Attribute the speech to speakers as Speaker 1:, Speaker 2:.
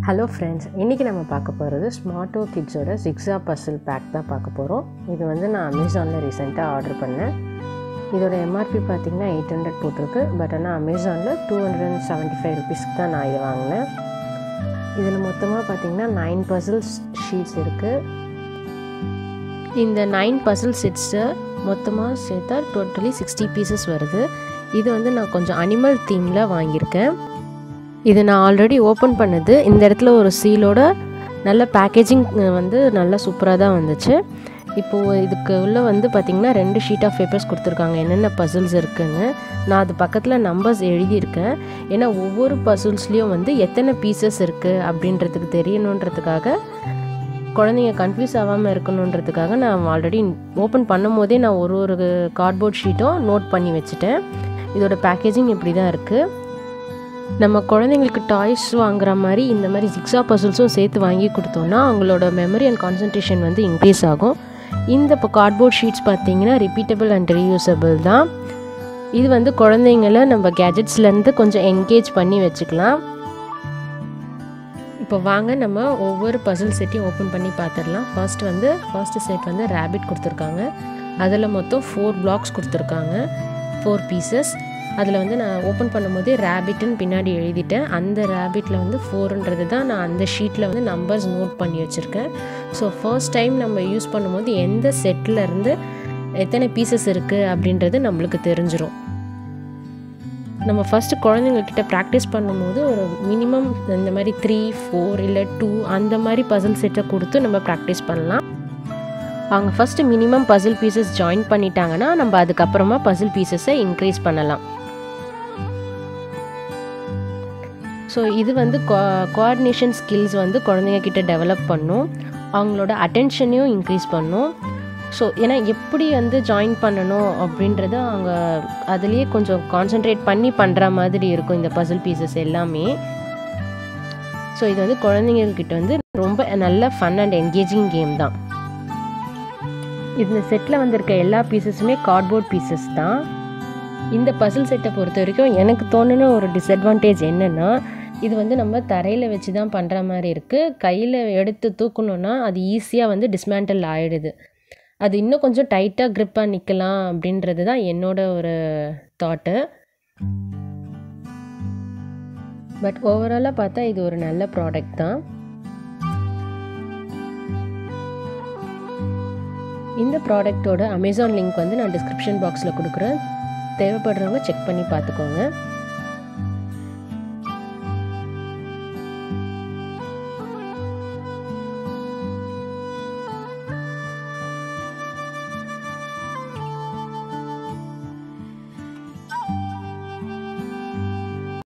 Speaker 1: hello friends இன்றைக்கி நம்ம பார்க்க போகிறது ஸ்மார்ட்டோ கிட்ஸோட ஜிக்ஸா பசில் பேக் தான் பார்க்க போகிறோம் இது வந்து நான் அமேசானில் ரீசெண்டாக ஆர்டர் பண்ணேன் இதோட எம்ஆர்பி பார்த்திங்கன்னா எயிட் ஹண்ட்ரட் போட்டிருக்கு பட் ஆனால் அமேசானில் two hundred and seventy five ருபீஸ்க்கு தான் நான் இதை வாங்கினேன் இதில் மொத்தமாக பார்த்திங்கன்னா நைன் பசில்ஸ் ஷீட்ஸ் இருக்குது இந்த நைன் பசில் செட்ஸை மொத்தமாக சேர்த்தா டோட்டலி சிக்ஸ்டி பீசஸ் வருது இது வந்து நான் கொஞ்சம் அனிமல் தீமில் வாங்கியிருக்கேன் இது நான் ஆல்ரெடி ஓப்பன் பண்ணது இந்த இடத்துல ஒரு சீலோட நல்ல பேக்கேஜிங் வந்து நல்லா சூப்பராக தான் வந்துச்சு இப்போது இதுக்கு உள்ளே வந்து பார்த்திங்கன்னா ரெண்டு ஷீட் ஆஃப் பேப்பர்ஸ் கொடுத்துருக்காங்க என்னென்ன பசில்ஸ் இருக்குன்னு நான் அது பக்கத்தில் நம்பர்ஸ் எழுதியிருக்கேன் ஏன்னா ஒவ்வொரு பசில்ஸ்லேயும் வந்து எத்தனை பீசஸ் இருக்குது அப்படின்றதுக்கு தெரியணுன்றதுக்காக குழந்தைங்க கன்ஃபியூஸ் ஆகாமல் இருக்கணுன்றதுக்காக நான் ஆல்ரெடி ஓப்பன் பண்ணும் போதே நான் ஒரு ஒரு கார்ட்போர்ட் ஷீட்டும் நோட் பண்ணி வச்சுட்டேன் இதோட பேக்கேஜிங் இப்படி தான் இருக்குது நம்ம குழந்தைங்களுக்கு டாய்ஸ் வாங்குற மாதிரி இந்த மாதிரி ஜிக்ஸா பசில்ஸும் சேர்த்து வாங்கி கொடுத்தோன்னா அவங்களோட மெமரி அண்ட் கான்சன்ட்ரேஷன் வந்து இன்க்ரீஸ் ஆகும் இந்த இப்போ கார்ட்போர்ட் ஷீட்ஸ் பார்த்தீங்கன்னா ரிப்பீட்டபிள் அண்ட் ரீயூசபிள் தான் இது வந்து குழந்தைங்கள நம்ம கேஜெட்ஸ்லேருந்து கொஞ்சம் என்கேஜ் பண்ணி வச்சுக்கலாம் இப்போ வாங்க நம்ம ஒவ்வொரு பசில் செட்டையும் ஓப்பன் பண்ணி பார்த்துடலாம் ஃபர்ஸ்ட் வந்து ஃபர்ஸ்ட் செட் வந்து ரேபிட் கொடுத்துருக்காங்க அதில் மொத்தம் ஃபோர் பிளாக்ஸ் கொடுத்துருக்காங்க ஃபோர் பீசஸ் அதில் வந்து நான் ஓப்பன் பண்ணும்போது ரேபிட்னு பின்னாடி எழுதிட்டேன் அந்த ரேபிட்டில் வந்து ஃபோருன்றது தான் நான் அந்த ஷீட்டில் வந்து நம்பர்ஸ் நோட் பண்ணி வச்சுருக்கேன் ஸோ ஃபர்ஸ்ட் டைம் நம்ம யூஸ் பண்ணும்போது எந்த செட்டில் இருந்து எத்தனை பீசஸ் இருக்குது அப்படின்றது நம்மளுக்கு தெரிஞ்சிடும் நம்ம ஃபஸ்ட்டு குழந்தைங்கக்கிட்ட ப்ராக்டிஸ் பண்ணும்போது ஒரு மினிமம் இந்த மாதிரி த்ரீ ஃபோர் இல்லை டூ அந்த மாதிரி பசில் செட்டை கொடுத்து நம்ம ப்ராக்டிஸ் பண்ணலாம் அவங்க first minimum puzzle pieces join பண்ணிட்டாங்கன்னா நம்ம அதுக்கப்புறமா பசில் பீசஸை இன்க்ரீஸ் பண்ணலாம் ஸோ இது வந்து கோஆர்டினேஷன் ஸ்கில்ஸ் வந்து குழந்தைங்க கிட்ட டெவலப் பண்ணும் அவங்களோட அட்டென்ஷனையும் இன்க்ரீஸ் பண்ணும் ஸோ ஏன்னா எப்படி வந்து ஜாயின் பண்ணணும் அப்படின்றத அவங்க அதுலேயே கொஞ்சம் கான்சென்ட்ரேட் பண்ணி பண்ணுற மாதிரி இருக்கும் இந்த பசில் பீசஸ் எல்லாமே ஸோ இது வந்து குழந்தைங்கக்கிட்ட வந்து ரொம்ப நல்ல ஃபன் அண்ட் என்கேஜிங் கேம் தான் இந்த செட்டில் வந்திருக்க எல்லா பீசஸுமே கார்ட்போர்ட் பீசஸ் தான் இந்த பசில் செட்டை பொறுத்த வரைக்கும் எனக்கு தோணுன ஒரு டிஸ்அட்வான்டேஜ் என்னென்னா இது வந்து நம்ம தரையில் வச்சு தான் பண்ணுற மாதிரி இருக்குது கையில் எடுத்து தூக்கணுன்னா அது ஈஸியாக வந்து டிஸ்மேண்டில் ஆகிடுது அது இன்னும் கொஞ்சம் டைட்டாக க்ரிப்பாக நிற்கலாம் அப்படின்றது தான் என்னோட ஒரு தாட்டு பட் ஓவராலாக பார்த்தா இது ஒரு நல்ல ப்ராடக்ட் தான் இந்த ப்ராடக்டோட அமேசான் லிங்க் வந்து நான் டிஸ்கிரிப்ஷன் பாக்ஸில் கொடுக்குறேன் தேவைப்படுறவங்க செக் பண்ணி பார்த்துக்கோங்க